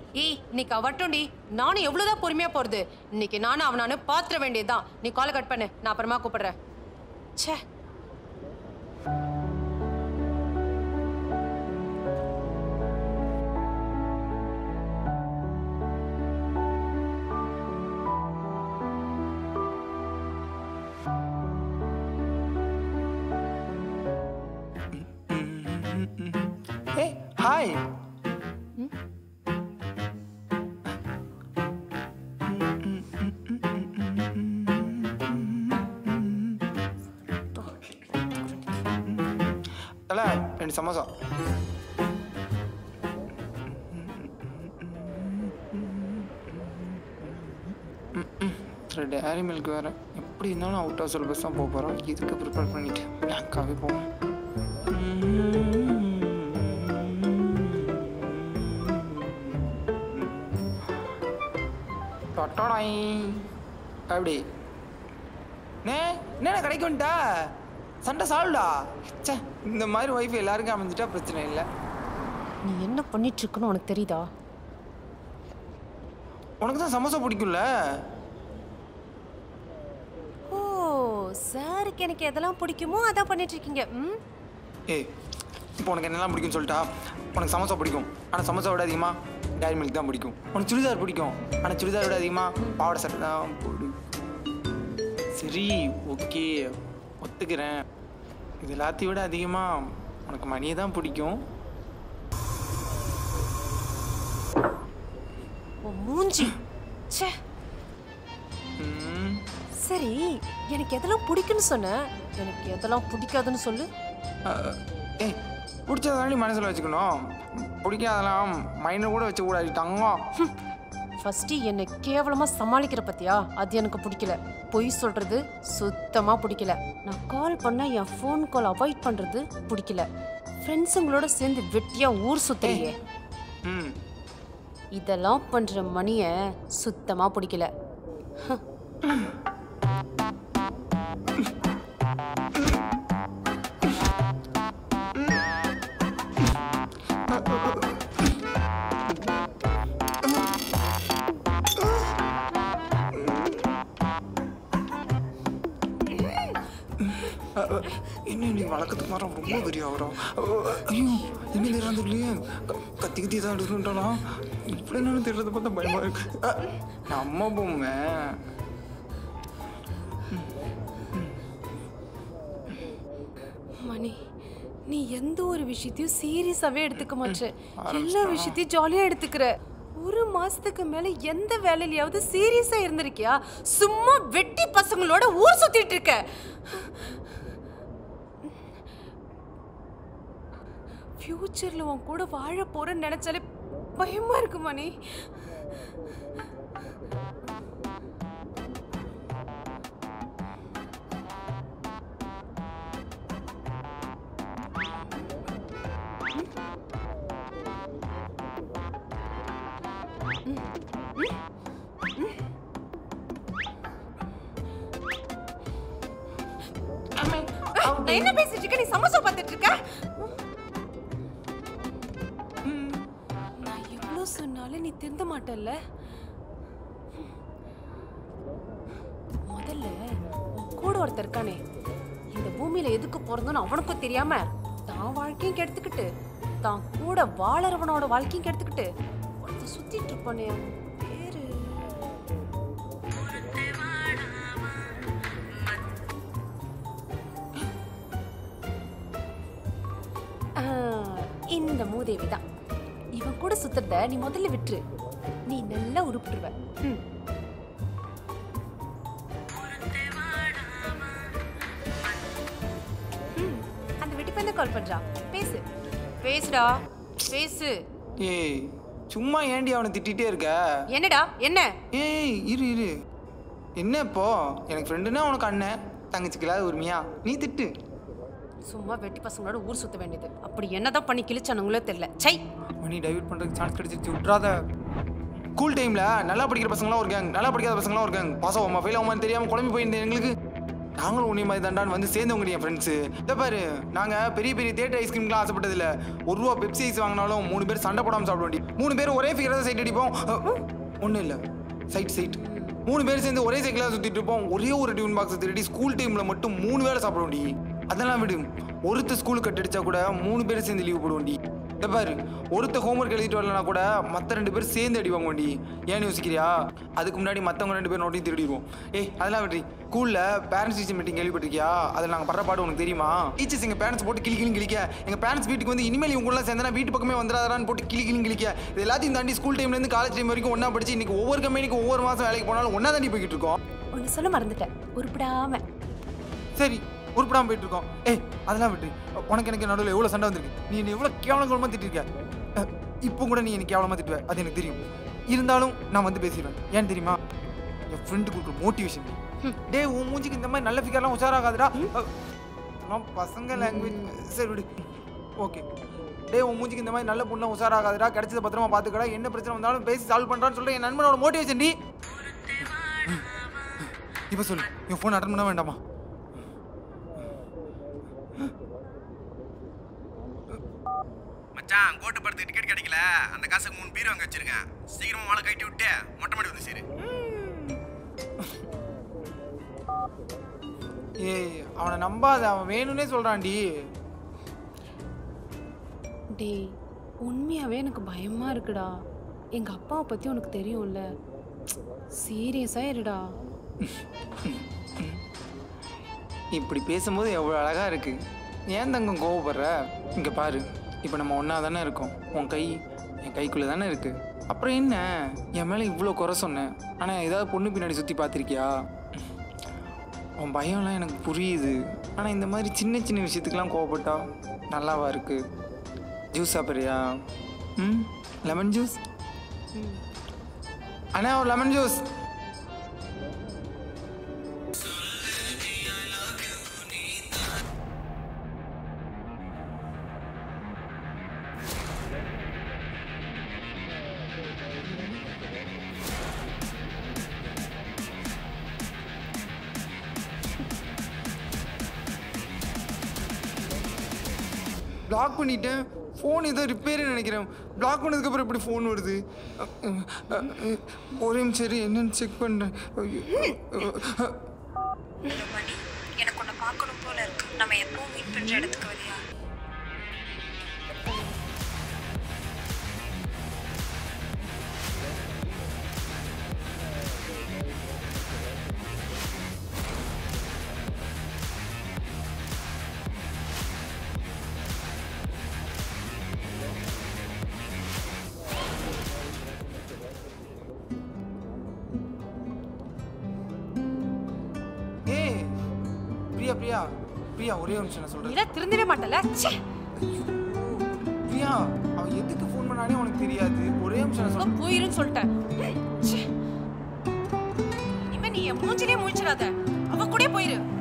ஏய் இன்னைக்கு அவட்டும்டி நானும் எவ்வளவுதான் பொறுமையா போறது இன்னைக்கு நானும் அவனானு பாத்திர வேண்டியதுதான் நீ காலை கட் பண்ணு நான் அப்புறமா கூப்பிடுறேன் ச்சே ஏய் ஹாய் தல ரெண்டு சமோசா டேரி மில்க் வேறு எப்படி இருந்தாலும் அவுட் ஆஃப் சிலபஸ் தான் போக போகிறோம் இதுக்கு ப்ரிப்பேர் பண்ணிட்டு பிளாங்காகவே போவோம் தொட்டோடாய் அப்படி நே என்ன கடைக்கு வந்துட்டா சண்டை சால்வ்டா ச்சே இந்த மாதிரி ஒய்ஃப் எல்லாருக்கும் அமைஞ்சிட்டா பிரச்சனை இல்லை நீ என்ன பண்ணிட்டு இருக்குன்னு உனக்கு தெரியுதா உனக்கு தான் சமோசா பிடிக்கும்ல ஓ சாருக்கு எனக்கு எதெல்லாம் பிடிக்குமோ அதான் பண்ணிட்டு இருக்கீங்க ம் ஏய் இப்போ உனக்கு என்னெல்லாம் பிடிக்கும்னு சொல்லிட்டா உனக்கு சமோசா பிடிக்கும் ஆனால் சமோசா விட அதிகமாக டேரி மில்க் தான் பிடிக்கும் உனக்கு சுடிதார் பிடிக்கும் ஆனால் சுடிதார் விட அதிகமாக பாவாடை சட்டை தான் பிடிக்கும் சரி ஓகே ஒத்துக்கிறேன் இது எல்லாத்தையும் விட அதிகமாக உனக்கு மணியை தான் பிடிக்கும் உன் மூஞ்சி ச்சே ம், சரி எனக்கு எதெல்லாம் பிடிக்குன்னு சொன்ன எனக்கு எதெல்லாம் பிடிக்காதுன்னு சொல்லு அஹ், ஏய் பிடிச்சதாண்டி மனசில் வச்சுக்கணும் பிடிக்காதெல்லாம் மைண்டில் கூட வச்சு கூடாது தங்கம் ஃபர்ஸ்ட் என்னை கேவலமா சமாளிக்கிற பத்தியா அது எனக்கு பிடிக்கல பொய் சொல்றது சுத்தமா பிடிக்கல நான் கால் பண்ணா என் ஃபோன் கால் அவாய்ட் பண்றது பிடிக்கல ஃப்ரெண்ட்ஸுங்களோட சேர்ந்து வெட்டியா ஊர் சுத்தலையே ம் இதெல்லாம் பண்ற மணிய சுத்தமா பிடிக்கல என்ன நீ வழக்கத்துக்கு மாற ரொம்ப பெரிய ஆகிறோம் ஐயோ என்ன தெரியாது இல்லையே க- கத்தி கத்தி தான் எடுத்துட்டானா இப்படி என்னன்னு தெரியறத பார்த்தா பயமா இருக்கு அ, நம்ம பொம்மை மணி நீ எந்த ஒரு விஷயத்தையும் சீரியஸாவே எடுத்துக்க மாட்டே எல்லா விஷயத்தையும் ஜாலியா எடுத்துக்கிற ஒரு மாசத்துக்கு மேல எந்த வேலையிலயாவது சீரியஸா இருந்திருக்கியா சும்மா வெட்டி பசங்களோட ஊர் சுத்திட்டு இருக்க ஃபியூச்சர்ல உன் கூட வாழ போறேன்னு நினைச்சாலே பயமா இருக்கு மணி நான் என்ன பேசிட்டு இருக்க நீ சமோசா பார்த்துட்டு இருக்க நான் எவ்வளவு சொன்னாலும் நீ திருந்த மாட்டல்ல முதல்ல உன் கூட ஒருத்தர் இருக்கானே இந்த பூமியில எதுக்கு பிறந்தோன்னு அவனுக்கும் தெரியாம தான் வாழ்க்கையும் கெடுத்துக்கிட்டு தான் கூட வாழறவனோட வாழ்க்கையும் கெடுத்துக்கிட்டு ஒருத்தர் சுத்திட்டு இருப்பானே அவன் பேரு ஆ, இந்த மூதேவி தான் இவன் கூட சுத்துறத நீ முதல்ல விட்டுரு நீ நல்லா உருப்பிட்டுருவ ம். ம், அந்த வெட்டி பையன் கால் பண்றா பேசு பேசுடா பேசு ஏய் சும்மா ஏண்டி அவனை திட்டிகிட்டே இருக்க என்னடா என்ன ஏய் இரு இரு என்ன இப்போ எனக்கு ஃப்ரெண்டுன்னா உனக்கு அண்ணன் தங்கச்சிக்கலாத உரிமையா நீ திட்டு சும்மா வெட்டி பசங்களோட ஊர் சுத்த வேண்டியது அப்படி என்னதான் பண்ணி கிழிச்சானுங்களோ தெரியல சை மணி டைவர்ட் பண்ணுறதுக்கு சான்ஸ் கிடைச்சிருச்சு விட்றாத ஸ்கூல் டைமில் நல்லா படிக்கிற பசங்களாம் ஒரு கேங் நல்லா படிக்காத பசங்களாம் ஒரு கேங் பாஸ் ஆகுமா ஃபெயில் ஆகுமான்னு தெரியாமல் குழம்பி போயிருந்தேன் எங்களுக்கு நாங்களும் உன்னை மாதிரி தாண்டான்னு வந்து சேர்ந்தவங்க என் ஃப்ரெண்ட்ஸு இதை பாரு நாங்கள் பெரிய பெரிய தேட்டர் ஐஸ்கிரீம்லாம் ஆசைப்பட்டதில்ல ஒரு ரூபா பெப்சி ஐஸ் வாங்கினாலும் மூணு பேர் சண்டை போடாமல் சாப்பிட வேண்டி மூணு பேர் ஒரே ஃபிகர் தான் சைட் அடிப்போம் ஒன்றும் இல்லை சைட் சைட் மூணு பேர் சேர்ந்து ஒரே சைக்கிளாக சுற்றிட்டு இருப்போம் ஒரே ஒரு டியூன் பாக்ஸ் திருடி ஸ்கூல் டைமில் மட்டும் மூணு வேளை சாப்பிட வேண்டி அதெல்லாம் விடு ஒருத்தர் ஸ்கூலுக்கு கட் அடிச்சா கூட மூணு பேர் சேர்ந்து லீவ் போட வேண்டி இந்த பாரு ஒருத்த ஹோம்ஒர்க் எழுதிட்டு வரலனா கூட மற்ற ரெண்டு பேர் சேர்ந்து அடி வாங்க வேண்டி ஏன்னு யோசிக்கிறியா அதுக்கு முன்னாடி மற்றவங்க ரெண்டு பேர் நோட்டையும் திருடிடுவோம் ஏய் அதெல்லாம் விட்ரி ஸ்கூலில் பேரண்ட்ஸ் டீச்சர் மீட்டிங் கேள்விப்பட்டிருக்கியா அதில் நாங்கள் படுற பாடு உனக்கு தெரியுமா டீச்சர்ஸ் எங்கள் பேரண்ட்ஸ் போட்டு கிளி கிளி கிளிக்க எங்கள் பேரண்ட்ஸ் வீட்டுக்கு வந்து இனிமேல் இவங்களாம் சேர்ந்தனா வீட்டு பக்கமே வந்துடாதான்னு போட்டு கிளி கிளி கிளிக்க இது எல்லாத்தையும் தாண்டி ஸ்கூல் டைம்லேருந்து காலேஜ் டைம் வரைக்கும் ஒன்றா படிச்சு இன்னைக்கு ஒவ்வொரு கம்பெனிக்கு ஒவ்வொரு மாதம் வேலைக்கு போனாலும் ஒன்றா தாண்டி போய்கிட்டு இருக்கோம் ஒன்று சொல்ல மறந்துட்டேன் உருப்பிடாம சரி உருப்படாம போயிட்டு இருக்கோம் ஏய் அதெல்லாம் விட்டு உனக்கு எனக்கு நடுவில் எவ்வளோ சண்டை வந்திருக்கு நீ என்ன எவ்வளோ கேவலம் கேவலமாக திட்டிருக்க அஹ், இப்போ கூட நீ எனக்கு கேவலமாக திட்டுவ அது எனக்கு தெரியும் இருந்தாலும் நான் வந்து பேசிடுவேன் ஏன் தெரியுமா என் ஃப்ரெண்டு கொடுக்குற மோட்டிவேஷன் டேய் உன் மூஞ்சிக்கு இந்த மாதிரி நல்ல ஃபிகர்லாம் உஷாராகாதுடா அஹ், நான் பசங்க லாங்குவேஜ் சரி விடு ஓகே டேய் உன் மூஞ்சிக்கு இந்த மாதிரி நல்ல பொண்ணு உஷாராகாதுடா கிடைச்சத பத்திரமா பார்த்துக்கடா என்ன பிரச்சனை வந்தாலும் பேசி சால்வ் பண்ணுறான்னு சொல்லிட்டு என் நண்பனோட மோட்டிவேஷன் டி இப்போ சொல்லு என் ஃபோன் அட்டன் பண்ண வேண்டாமா மச்சான் கோட்டு படத்துக்கு டிக்கெட் கிடைக்கல அந்த காசுக்கு மூணு பீர் வாங்க வச்சிருக்கேன் சீக்கிரமா மாலை கட்டி விட்டு மொட்டை மாடி வந்து சரி ஏய் அவனை நம்பாத அவன் வேணும்னே சொல்றான்டி டேய் உண்மையாவே எனக்கு பயமா இருக்குடா எங்க அப்பாவை பத்தி உனக்கு தெரியும்ல சீரியஸா இருடா இப்படி பேசும்போது எவ்வளோ அழகா இருக்கு ஏன் தங்கம் கோவப்படுற இங்க பாரு இப்போ நம்ம ஒன்றா தானே இருக்கோம் உன் கை என் கைக்குள்ளே தானே இருக்கு அப்புறம் என்ன என் மேலே இவ்வளோ குறை சொன்னேன் ஆனால் ஏதாவது பொண்ணு பின்னாடி சுற்றி பார்த்துருக்கியா உன் பயம்லாம் எனக்கு புரியுது ஆனால் இந்த மாதிரி சின்ன சின்ன விஷயத்துக்கெல்லாம் கோவப்பட்டா நல்லாவா இருக்கு ஜூஸ் சாப்பிட்றியா ம் லெமன் ஜூஸ் அண்ணா ஒரு லெமன் ஜூஸ் பிளாக் பண்ணிட்டேன் ஃபோன் ஏதோ ரிப்பேர் நினைக்கிறேன் பிளாக் பண்ணதுக்கப்புறம் எப்படி ஃபோன் வருது அஹ், அஹ், அஹ், ஒரே நிமிஷம் இரு, என்னன்னு செக் பண்ணுறேன் மணி எனக்கு உன்னை பார்க்கணும் போல இருக்கு நம்ம எப்பவும் மீட் பண்ற இடத்துக்கு வரியா ஏய் பிரியா பிரியா பிரியா ஒரே ஒரு நிமிஷம் நான் சொல்கிறேன் நீல திருந்தவே மாட்டல ச்சே பிரியா அவன் எதுக்கு ஃபோன் பண்ணானே உனக்கு தெரியாது ஒரே நிமிஷம் நான் சொல்கிறேன் போயிருன்னு சொல்லிட்டேன் ச்சே. இனிமே நீ என் மூஞ்சிலே முழிச்சிடாத அவ கூட போயிரு